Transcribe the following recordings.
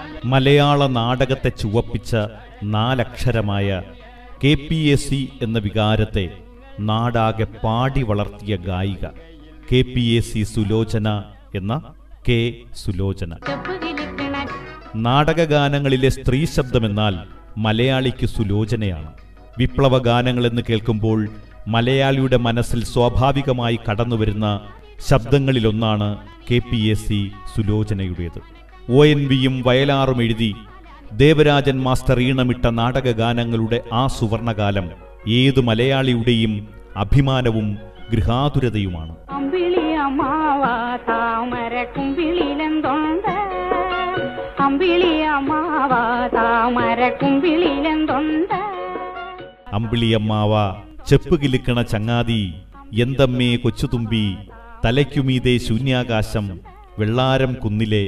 മലയാള നാടകത്തെ ചുവപ്പിച്ച നാലക്ഷരമായ കെ പി എസ് സി എന്ന വികാരത്തെ നാടാകെ പാടി വളർത്തിയ ഗായിക K P A C Sulochana എന്ന കെ സുലോചന നാടകഗാനങ്ങളിലെ സ്ത്രീ ശബ്ദമെന്നാൽ മലയാളിക്ക് സുലോചനയാണ് വിപ്ലവ ഗാനങ്ങളെന്ന് കേൾക്കുമ്പോൾ മലയാളിയുടെ മനസ്സിൽ സ്വാഭാവികമായി കടന്നുവരുന്ന ശബ്ദങ്ങളിലൊന്നാണ് കെ പി എസ് സി സുലോചനയുടേത് ഒ എൻ വിയും വയലാറും എഴുതി ദേവരാജൻ മാസ്റ്റർ ഈണമിട്ട നാടകഗാനങ്ങളുടെ ആ സുവർണകാലം ഏതു മലയാളിയുടെയും അഭിമാനവും ഗൃഹാതുരതയുമാണ് അമ്പിളി അമ്മാവ താമര കുമ്പിളിലെന്തൊണ്ട് അമ്പിളി അമ്മാവ താമര കുമ്പിളിലെന്തൊണ്ട് അമ്പിളിയമ്മാവ ചെപ്പ് കിലുക്കണ ചങ്ങാതി എന്തമ്മേ കൊച്ചുതുമ്പി തലയ്ക്കുമീതെ ശൂന്യാകാശം വെള്ളാരം കുന്നിലെ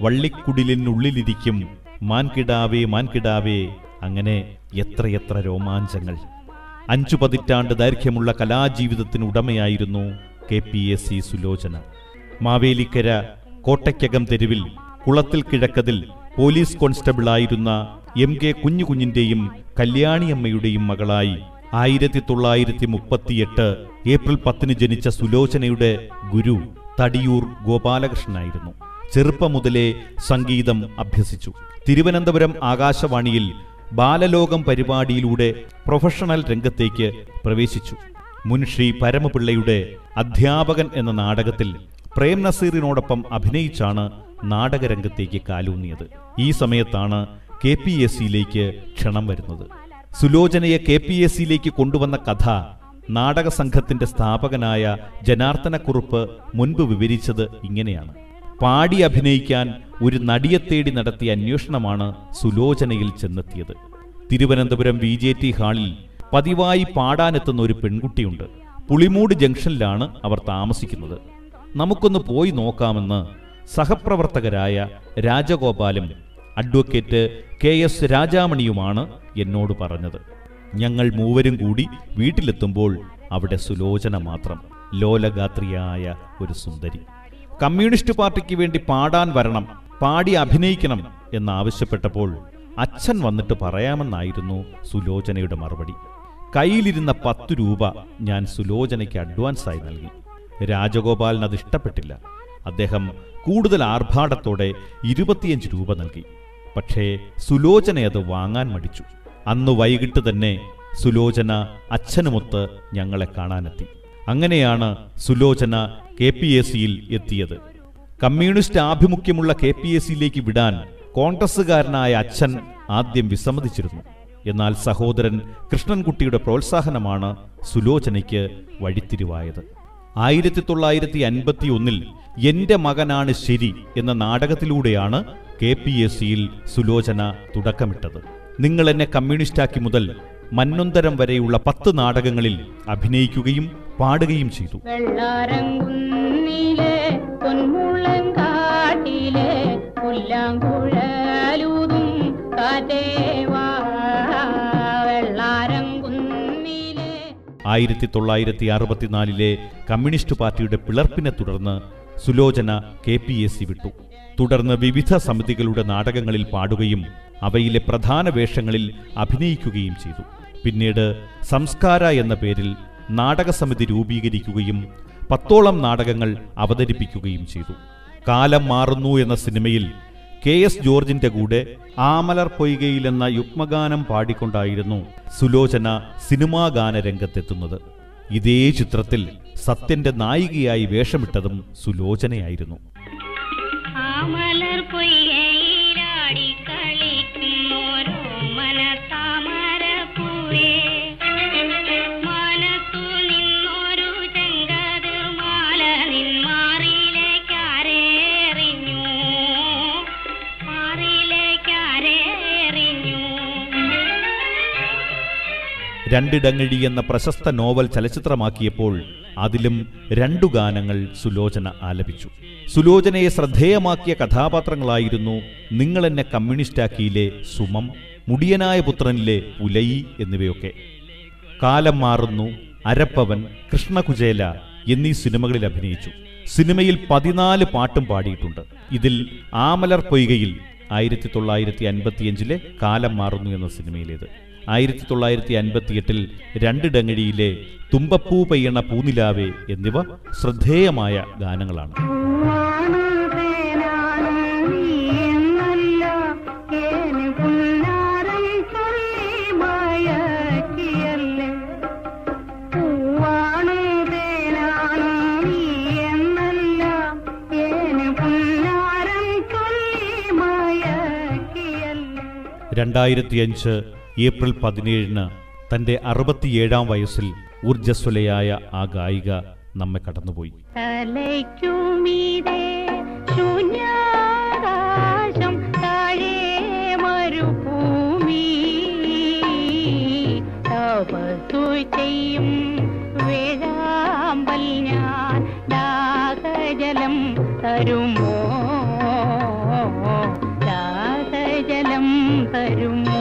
വള്ളിക്കുടിലിനുള്ളിലിരിക്കും മാൻകിടാവേ മാൻകിടാവേ അങ്ങനെ എത്രയെത്ര രോമാഞ്ചങ്ങൾ അഞ്ചു പതിറ്റാണ്ട് ദൈർഘ്യമുള്ള കലാജീവിതത്തിന് ഉടമയായിരുന്നു K P S C Sulochana Mavelikkara കോട്ടയ്ക്കകം തെരുവിൽ കുളത്തിൽ കിഴക്കതിൽ പോലീസ് കോൺസ്റ്റബിളായിരുന്ന എം കെ കുഞ്ഞുകുഞ്ഞിന്റെയും കല്യാണിയമ്മയുടെയും മകളായി ആയിരത്തി തൊള്ളായിരത്തി മുപ്പത്തിയെട്ട് ഏപ്രിൽ പത്തിന് ജനിച്ച സുലോചനയുടെ ഗുരു തടിയൂർ ഗോപാലകൃഷ്ണനായിരുന്നു ചെറുപ്പം മുതലേ സംഗീതം അഭ്യസിച്ചു തിരുവനന്തപുരം ആകാശവാണിയിൽ ബാലലോകം പരിപാടിയിലൂടെ പ്രൊഫഷണൽ രംഗത്തേക്ക് പ്രവേശിച്ചു മുൻഷി പരമപിള്ളയുടെ അധ്യാപകൻ എന്ന നാടകത്തിൽ പ്രേം നസീറിനോടൊപ്പം അഭിനയിച്ചാണ് നാടകരംഗത്തേക്ക് കാലൂന്നിയത് ഈ സമയത്താണ് കെ പി എസ് സിയിലേക്ക് ക്ഷണം വരുന്നത് സുലോചനയെ കെ പി എസ് സിയിലേക്ക് കൊണ്ടുവന്ന കഥ നാടക സംഘത്തിന്റെ സ്ഥാപകനായ ജനാർദ്ദനക്കുറുപ്പ് മുൻപ് വിവരിച്ചത് ഇങ്ങനെയാണ് പാടി അഭിനയിക്കാൻ ഒരു നടിയെ തേടി നടത്തിയ അന്വേഷണമാണ് സുലോചനയിൽ ചെന്നെത്തിയത് തിരുവനന്തപുരം വി ജെ ടി ഹാളിൽ പതിവായി പാടാനെത്തുന്ന ഒരു പെൺകുട്ടിയുണ്ട് പുളിമൂട് ജംഗ്ഷനിലാണ് അവർ താമസിക്കുന്നത് നമുക്കൊന്ന് പോയി നോക്കാമെന്ന് സഹപ്രവർത്തകരായ രാജഗോപാലും അഡ്വക്കേറ്റ് കെ എസ് രാജാമണിയുമാണ് എന്നോട് പറഞ്ഞത് ഞങ്ങൾ മൂവരും കൂടി വീട്ടിലെത്തുമ്പോൾ അവിടെ സുലോചന മാത്രം ലോലഗാത്രിയായ ഒരു സുന്ദരി കമ്മ്യൂണിസ്റ്റ് പാർട്ടിക്ക് വേണ്ടി പാടാൻ വരണം പാടി അഭിനയിക്കണം എന്നാവശ്യപ്പെട്ടപ്പോൾ അച്ഛൻ വന്നിട്ട് പറയാമെന്നായിരുന്നു സുലോചനയുടെ മറുപടി കയ്യിലിരുന്ന പത്തു രൂപ ഞാൻ സുലോചനയ്ക്ക് അഡ്വാൻസായി നൽകി രാജഗോപാലിന് അത് ഇഷ്ടപ്പെട്ടില്ല അദ്ദേഹം കൂടുതൽ ആർഭാടത്തോടെ ഇരുപത്തിയഞ്ച് രൂപ നൽകി പക്ഷേ സുലോചന അത് വാങ്ങാൻ മടിച്ചു അന്ന് വൈകിട്ട് തന്നെ സുലോചന അച്ഛനുമൊത്ത് ഞങ്ങളെ കാണാനെത്തി അങ്ങനെയാണ് സുലോചന കെ പി എസ് സിയിൽ എത്തിയത് കമ്മ്യൂണിസ്റ്റ് ആഭിമുഖ്യമുള്ള കെ പി എസ് സിയിലേക്ക് വിടാൻ കോൺഗ്രസുകാരനായ അച്ഛൻ ആദ്യം വിസമ്മതിച്ചിരുന്നു എന്നാൽ സഹോദരൻ കൃഷ്ണൻകുട്ടിയുടെ പ്രോത്സാഹനമാണ് സുലോചനയ്ക്ക് വഴിത്തിരിവായത് ആയിരത്തി തൊള്ളായിരത്തി അൻപത്തി ഒന്നിൽ എന്റെ മകനാണ് ശരി എന്ന നാടകത്തിലൂടെയാണ് കെ പി എസ് സിയിൽ സുലോചന തുടക്കമിട്ടത് നിങ്ങൾ എന്നെ കമ്മ്യൂണിസ്റ്റാക്കി മുതൽ മന്നൊന്തരം വരെയുള്ള പത്ത് നാടകങ്ങളിൽ അഭിനയിക്കുകയും പാടുകയും ചെയ്തു വെള്ളാരംകുന്നിലെ പൊന്മുളങ്കാട്ടിലെ പുല്ലാങ്കുഴലൂതും കാറ്റേവാ വെള്ളാരംകുന്നിലെ ആയിരത്തി തൊള്ളായിരത്തി അറുപത്തിനാലിലെ കമ്മ്യൂണിസ്റ്റ് പാർട്ടിയുടെ പിളർപ്പിനെ തുടർന്ന് Sulochana K P S C വിട്ടു തുടർന്ന് വിവിധ സമിതികളുടെ നാടകങ്ങളിൽ പാടുകയും അവയിലെ പ്രധാന വേഷങ്ങളിൽ അഭിനയിക്കുകയും ചെയ്തു പിന്നീട് സംസ്കാര എന്ന പേരിൽ നാടകസമിതി രൂപീകരിക്കുകയും പത്തോളം നാടകങ്ങൾ അവതരിപ്പിക്കുകയും ചെയ്തു കാലം മാറുന്നു എന്ന സിനിമയിൽ കെ എസ് ജോർജിന്റെ കൂടെ ആമലർ പൊയ്കയിൽ എന്ന യുഗ്മഗാനം പാടിക്കൊണ്ടായിരുന്നു സുലോചന സിനിമാ ഗാന രംഗത്തെത്തുന്നത് ഇതേ ചിത്രത്തിൽ സത്യന്റെ നായികയായി വേഷമിട്ടതും സുലോചനയായിരുന്നു ആമലർ പൊയ്കയിലാടി കളിക്കുന്നോരോ മനത്താമരപ്പൂവേ മനത്തു നിന്നൊരു ചെങ്കതിർ മാല നിന്മാറിലേക്കാരേറിഞ്ഞു മാറിലേക്കാരേറിഞ്ഞു രണ്ടിടങ്ങഴി എന്ന പ്രശസ്ത നോവൽ ചലച്ചിത്രമാക്കിയപ്പോൾ അതിലും രണ്ടു ഗാനങ്ങൾ സുലോചന ആലപിച്ചു സുലോചനയെ ശ്രദ്ധേയമാക്കിയ കഥാപാത്രങ്ങളായിരുന്നു നിങ്ങൾ എന്നെ കമ്മ്യൂണിസ്റ്റാക്കിയിലെ സുമം മുടിയനായ പുത്രനിലെ പുലയി എന്നിവയൊക്കെ കാലം മാറുന്നു അരപ്പവൻ കൃഷ്ണകുചേല എന്നീ സിനിമകളിൽ അഭിനയിച്ചു സിനിമയിൽ പതിനാല് പാട്ടും പാടിയിട്ടുണ്ട് ഇതിൽ ആമലർ പൊയ്കയിൽ ആയിരത്തി തൊള്ളായിരത്തി അൻപത്തിയഞ്ചിലെ കാലം മാറുന്നു എന്ന സിനിമയിലേത് ആയിരത്തി തൊള്ളായിരത്തി അൻപത്തിയെട്ടിൽ രണ്ടിടങ്ങഴിയിലെ തുമ്പപ്പൂ പെയ്യണ പൂനിലാവേ എന്നിവ ശ്രദ്ധേയമായ ഗാനങ്ങളാണ് പൂവാണ് തേനാണ് നീ എന്നല്ല ഏന് പുന്നാരം ചൊല്ലി മയക്കിയല്ലേ പൂവാണ് തേനാണ് നീ എന്നല്ല ഏന് പുന്നാരം ചൊല്ലി മയക്കിയല്ലേ രണ്ടായിരത്തിയഞ്ച് ഏപ്രിൽ പതിനേഴിന് തന്റെ അറുപത്തിയേഴാം വയസ്സിൽ ഊർജ്ജസ്വലയായ ആ ഗായിക നമ്മെ കടന്നുപോയി തലയ്ക്കുമീതെ ശൂന്യാകാശം താഴെ മരുഭൂമി തപസ്സു ചെയ്യും വേഴാമ്പൽ ഞാൻ ദാഹജലം തരുമോ ദാഹജലം തരുമോ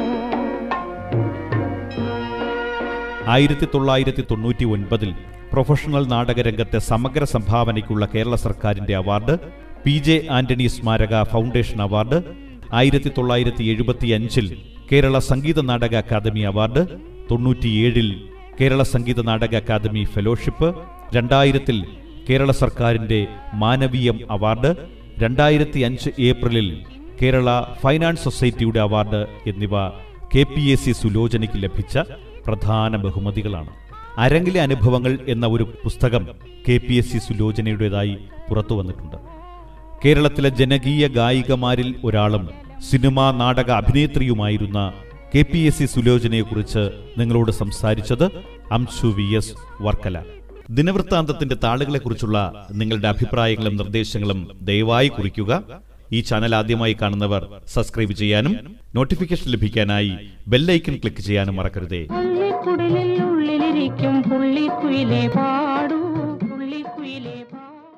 ആയിരത്തി തൊള്ളായിരത്തി തൊണ്ണൂറ്റി ഒൻപതിൽ പ്രൊഫഷണൽ നാടകരംഗത്തെ സമഗ്ര സംഭാവനയ്ക്കുള്ള കേരള സർക്കാരിന്റെ അവാർഡ് പി ജെ ആന്റണി സ്മാരക ഫൗണ്ടേഷൻ അവാർഡ് ആയിരത്തി തൊള്ളായിരത്തി എഴുപത്തി അഞ്ചിൽ കേരള സംഗീത നാടക അക്കാദമി അവാർഡ് തൊണ്ണൂറ്റിയേഴിൽ കേരള സംഗീത നാടക അക്കാദമി ഫെലോഷിപ്പ് രണ്ടായിരത്തിൽ കേരള സർക്കാരിന്റെ മാനവീയം അവാർഡ് രണ്ടായിരത്തി അഞ്ച് ഏപ്രിലിൽ കേരള ഫൈനാൻസ് സൊസൈറ്റിയുടെ അവാർഡ് എന്നിവ കെ പി എസ് സി സുലോചനയ്ക്ക് ലഭിച്ച പ്രധാന ബഹുമതികളാണ് അരങ്ങിലെ അനുഭവങ്ങൾ എന്ന ഒരു പുസ്തകം കെ പി എസ് സി സുലോചനയുടേതായി പുറത്തു വന്നിട്ടുണ്ട് കേരളത്തിലെ ജനകീയ ഗായികമാരിൽ ഒരാളും സിനിമാ നാടക അഭിനേത്രിയുമായിരുന്ന കെ പി എസ് സി സുലോചനയെക്കുറിച്ച് നിങ്ങളോട് സംസാരിച്ചത് അംശു വി എസ് വർക്കല ദിനവൃത്താന്തത്തിന്റെ താളുകളെക്കുറിച്ചുള്ള നിങ്ങളുടെ അഭിപ്രായങ്ങളും നിർദ്ദേശങ്ങളും ദയവായി കുറിക്കുക ഈ ചാനൽ ആദ്യമായി കാണുന്നവർ സബ്സ്ക്രൈബ് ചെയ്യാനും നോട്ടിഫിക്കേഷൻ ലഭിക്കാനായി ബെല്ലൈക്കൺ ക്ലിക്ക് ചെയ്യാനും മറക്കരുതേ പള്ളിക്കുടലിൽ ഉള്ളിലിരിക്കും പുള്ളിക്കുയിലെ പാ